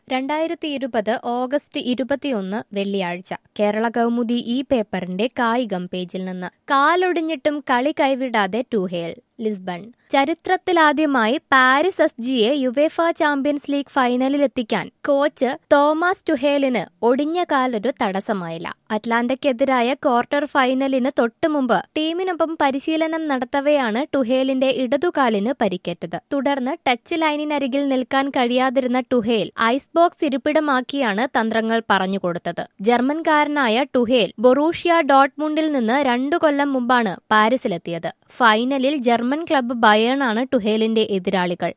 രണ്ടായിരത്തി ഇരുപത് ഓഗസ്റ്റ് ഇരുപത്തിയൊന്ന് വെള്ളിയാഴ്ച കേരള കൗമുദി ഈ പേപ്പറിന്റെ കായികം പേജിൽ നിന്ന് കാലൊടിഞ്ഞിട്ടും കളി കൈവിടാതെ ടുഹേൽ ലിസ്ബൺ ചരിത്രത്തിലാദ്യമായി പാരീസ് എസ് ജിയെ യുവേഫ ചാമ്പ്യൻസ് ലീഗ് ഫൈനലിലെത്തിക്കാൻ കോച്ച് തോമസ് ടുഹേലിന് ഒടിഞ്ഞ കാലൊരു തടസ്സമായില്ല അറ്റ്ലാന്റയ്ക്കെതിരായ ക്വാർട്ടർ ഫൈനലിന് തൊട്ടുമുമ്പ് ടീമിനൊപ്പം പരിശീലനം നടത്തവെയാണ് ടുഹേലിന്റെ ഇടതുകാലിന് പരിക്കേറ്റത് തുടർന്ന് ടച്ച് ലൈനിനരികിൽ നിൽക്കാൻ കഴിയാതിരുന്ന ടുഹേൽ ഐസ് ബോക്സ് ഇരിപ്പിടമാക്കിയാണ് തന്ത്രങ്ങൾ പറഞ്ഞുകൊടുത്തത് ജർമ്മൻകാരനായ ടുഹേൽ ബൊറൂഷ്യ ഡോട്ട്മുണ്ടിൽ നിന്ന് രണ്ടു കൊല്ലം മുമ്പാണ് പാരീസിലെത്തിയത് ഫൈനലിൽ ജർമ്മൻ ക്ലബ്ബ് ബയേണാണ് ടുഹേലിന്റെ എതിരാളികൾ